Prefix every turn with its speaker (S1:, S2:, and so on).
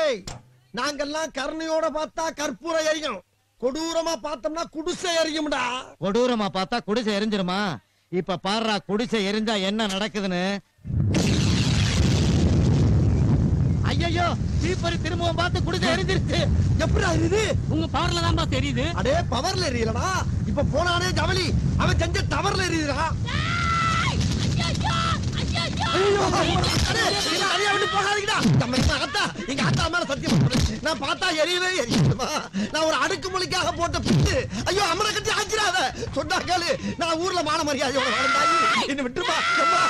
S1: டேய் நாங்கெல்லாம் கருணையோட பார்த்தா கற்பூரம் எரியும் கொடூரமா பார்த்தோம்னா குடிசை எரியும்டா
S2: கொடூரமா பார்த்தா குடிசை எரிஞ்சிருமா இப்ப பாருடா குடிசை எரிஞ்சா என்ன நடக்குதுன்னு ஐயோ தீப்பறி திரும்பவும் பார்த்து குடிசை எரிஞ்சிருச்சு
S1: எப்படிடா இது
S3: உங்க பவர்ல தான்பா தெரியுது
S1: அடே பவர்ல எரியலடா இப்ப போனானே ஜவலி அவன் செஞ்ச டவர்ல எரியுதுடா ஐயோ, அடே, என்ன தனியா விட்டு போகாதீங்கடா. நம்ம எங்க அத்தா, எங்க அத்தா மேல சத்தியம் பண்றேன். நான் பார்த்தா எரியவே எரியுதுமா. நான் ஒரு அடுக்கு மொழிக்காக போட்ட பிட்டு ஐயோ அம்மனை கட்டி ஆச்சிடாத சொன்னா கேளு நான் ஊர்ல மான மரியாதையோட வாழ்ந்தாயி என்ன விட்டுருமா